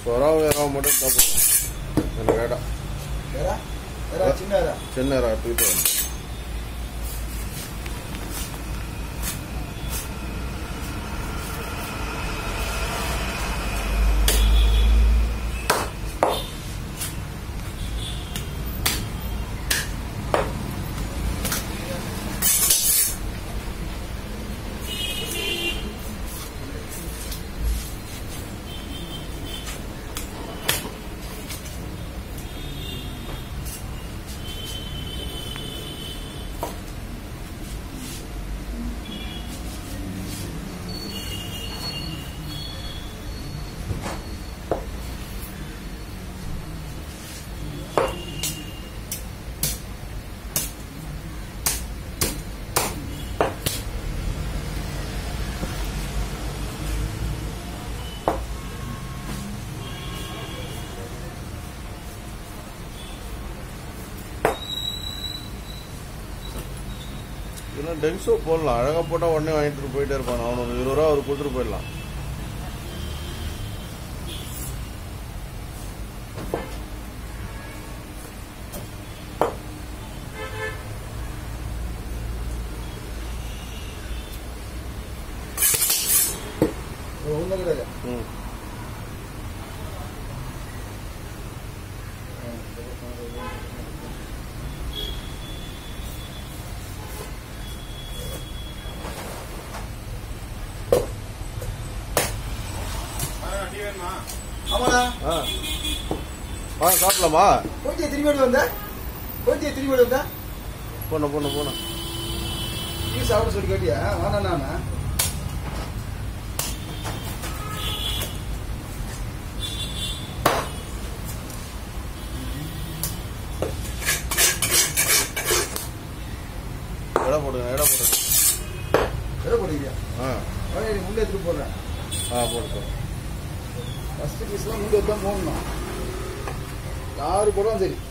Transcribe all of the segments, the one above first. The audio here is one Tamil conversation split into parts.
சொராவும் இறாவும் மட்டும் தான் போதும் எனக்கு வேண்டாம் வேற வேற சின்ன வேற சின்ன இறா தூக்கிட்டு வரேன். இதெல்லாம் டென்ஸோ போடலாம் அழகாக போட்டால் உடனே வாங்கிட்டு போயிட்டே இருப்பான் அவனுக்கு இருபது ரூபா அவர் கொடுத்துட்டு போயிடலாம் ஒன்றும் கிடையாது ம் ஆமாண்ணா ஆ ஆ சாப்பிடலாமா போயிட்டு திரும்பி ஓடி வந்த போயிட்டு திரும்பி ஓடி வந்த போன போன போன நீ சாப்பிட சொல்லி கேட்டியா வேணாண்ணா எடை போடுங்க எடை போடுங்க எதை போடுறீங்க ஆ வாங்க முன்னே எடுத்துட்டு போடுறேன் ஆ போடு போடு ஃபர்ஸ்ட் பீஸ்லாம் முன்னே தான் போடணும் யாரு போடுவோம் சரி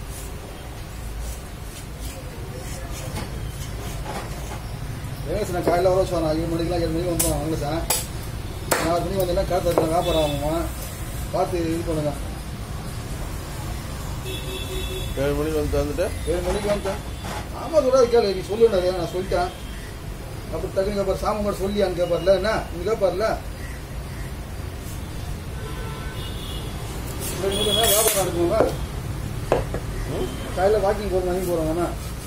ஏங்க சார் நான் காலையில் வர சொன்னேன் ஏழு மணிக்கெலாம் ஏழு மணிக்கு வந்துடும் வாங்க சார் நாலு மணிக்கு வந்தீங்கன்னா காசு தரணும் வியாபாரம் ஆகும் பார்த்து இது பண்ணுங்க ஏழு மணிக்கு வந்து தந்துட்டு ஏழு மணிக்கு வந்துட்டேன் ஆமாம் சொல்கிறாரு கேளு நீ சொல்லு நிறைய நான் சொல்லிட்டேன் அப்புறம் டக்குனு கேட்பார் சாமி கூட சொல்லி அங்கே கேட்பார்ல என்ன நீங்க கேட்பார்ல ரெண்டு மணி நேரம் வியாபாரம் நடக்குங்க ம் காலையில் வாக்கிங் போகிறோம் வாங்கி போகிறோங்கண்ணா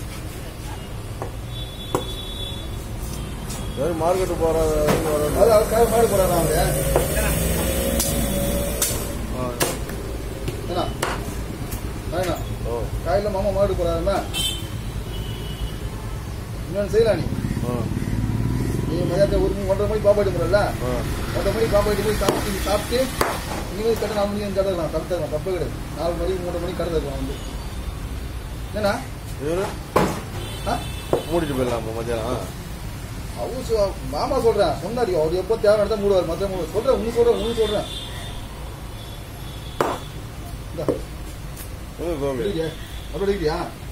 சரி மார்க்கெட்டு போகிற அது அவர் காலை மாடு போகிறாங்க அவங்க ஆ என்ன வேணா ஓ காலையில் மாமா மாடு போகிறாருன்னா இன்னொன்று செய்யலாம் நீ ஆ நீ மதியத்தை ஒரு மணி ஒன்றரை மணிக்கு பாப்பாட்டி போகிறல்ல ஆ ஒன்றரை மணிக்கு பாப்பாட்டி போய் சாப்பிட்டு நீ சாப்பிட்டு நீங்கள் கட்ட நாலு மணிக்கு கடை தரலாம் கடை தரலாம் தப்பு கிடையாது நாலு மணிக்கு மூணு மணிக்கு கடை தரலாம் வந்து என்னண்ணா இவரு ஆ மூடிட்டு போயிடலாம் மத்தியானம் அவங்க சொ- மாமா சொல்றேன் சொன்னாடி அவர் எப்போ தேவை எடுத்தா மூடுவார் மற்ற மூடு சொல்றேன் உனக்கு சொல்றேன் உனக்கு சொல்றேன் இந்தா, ம் கோபி எடுக்கிறியா? அப்படியே எடுக்கிறியா